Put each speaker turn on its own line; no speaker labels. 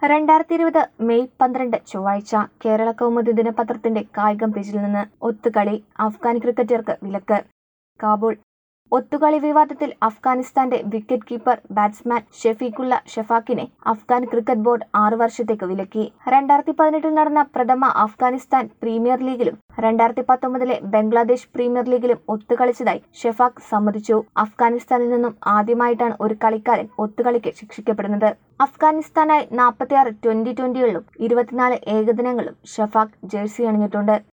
രണ്ടായിരത്തി ഇരുപത് മെയ് പന്ത്രണ്ട് ചൊവ്വാഴ്ച കേരള കൗമുദി ദിനപത്രത്തിന്റെ കായികം പേജിൽ നിന്ന് ഒത്തുകളി അഫ്ഗാൻ ക്രിക്കറ്റർക്ക് വിലക്ക് കാബൂൾ ഒത്തുകളി വിവാദത്തിൽ അഫ്ഗാനിസ്ഥാന്റെ വിക്കറ്റ് കീപ്പർ ബാറ്റ്സ്മാൻ ഷെഫീഖുള്ള ഷെഫാക്കിനെ അഫ്ഗാൻ ക്രിക്കറ്റ് ബോർഡ് ആറു വർഷത്തേക്ക് വിലക്കി രണ്ടായിരത്തി പതിനെട്ടിൽ നടന്ന പ്രഥമ അഫ്ഗാനിസ്ഥാൻ പ്രീമിയർ ലീഗിലും രണ്ടായിരത്തി പത്തൊമ്പതിലെ ബംഗ്ലാദേശ് പ്രീമിയർ ലീഗിലും ഒത്തുകളിച്ചതായി ഷെഫാക്ക് സമ്മതിച്ചു അഫ്ഗാനിസ്ഥാനിൽ നിന്നും ആദ്യമായിട്ടാണ് ഒരു കളിക്കാരൻ ഒത്തുകളിക്ക് ശിക്ഷിക്കപ്പെടുന്നത് അഫ്ഗാനിസ്ഥാനായി നാൽപ്പത്തിയാറ് ട്വന്റി ട്വന്റികളിലും ഇരുപത്തിനാല് ഏകദിനങ്ങളിലും ഷെഫാക്ക് ജേഴ്സി അണിഞ്ഞിട്ടുണ്ട്